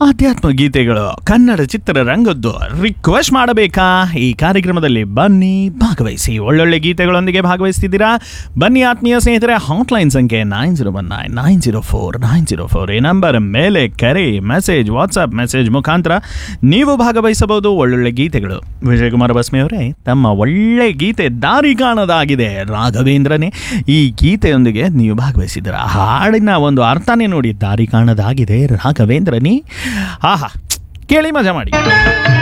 ಆಧ್ಯಾತ್ಮ ಗೀತೆಗಳು ಕನ್ನಡ ಚಿತ್ರರಂಗದ್ದು ರಿಕ್ವೆಸ್ಟ್ ಮಾಡಬೇಕಾ ಈ ಕಾರ್ಯಕ್ರಮದಲ್ಲಿ ಬನ್ನಿ ಭಾಗವಹಿಸಿ ಒಳ್ಳೊಳ್ಳೆ ಗೀತೆಗಳೊಂದಿಗೆ ಭಾಗವಹಿಸ್ತಿದ್ದೀರಾ ಬನ್ನಿ ಆತ್ಮೀಯ ಸ್ನೇಹಿತರೆ ಹಾಟ್ಲೈನ್ ಸಂಖ್ಯೆ nine zero one nine nine zero four nine zero four ಈ ನಂಬರ್ ಮೇಲೆ ಕರೆ ಮೆಸೇಜ್ ವಾಟ್ಸಪ್ ಮೆಸೇಜ್ ಮುಖಾಂತರ ನೀವು ಭಾಗವಹಿಸಬಹುದು ಒಳ್ಳೊಳ್ಳೆ ಗೀತೆಗಳು ವಿಜಯಕುಮಾರ್ ಬಸ್ಮಿ ಅವರೇ ತಮ್ಮ ಒಳ್ಳೆ ಗೀತೆ ದಾರಿ ಕಾಣದಾಗಿದೆ ರಾಘವೇಂದ್ರನೇ ಈ ಗೀತೆಯೊಂದಿಗೆ ನೀವು ಭಾಗವಹಿಸಿದ್ದೀರಾ ಹಾಡಿನ ಒಂದು ಅರ್ಥನೇ ನೋಡಿ ದಾರಿ ಕಾಣದಾಗಿದೆ ರಾಘವೇಂದ್ರನೇ ಆಹಾ ಕೇಳಿ ಮಜಾ ಮಾಡಿ